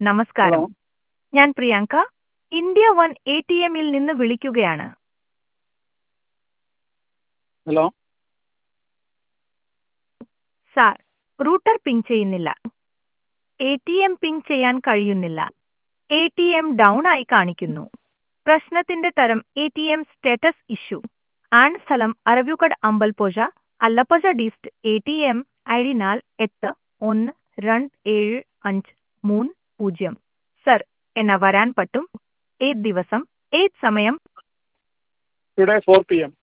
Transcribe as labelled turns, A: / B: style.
A: നമസ്കാരം
B: ഹലോ
A: ഞാൻ Priyanka India one A T എമ്മിൽ നിന്ന് വിളിക്കുകയാണ്
B: ഹലോ
A: സാർ റൂട്ടർ പിങ് ചെയ്യുന്നില്ല എ ടി എം പിങ് ചെയ്യാൻ കഴിയുന്നില്ല എ ടി എം ഡൗൺ ആയി കാണിക്കുന്നു പ്രശ്നത്തിന്റെ തരം A T M status issue ആണ് സ്ഥലം Aravukad Ambalappuzha Alappuzha dist A T M I D നാൽ എട്ട് ഒന്ന് രണ്ട് ഏഴ് അഞ്ച് മൂന്ന് പൂജ്യം സർ എന്നെ വരാൻ പറ്റും ഏത് ദിവസം ഏത് സമയം
B: ടുഡേ ഫോർ പി എം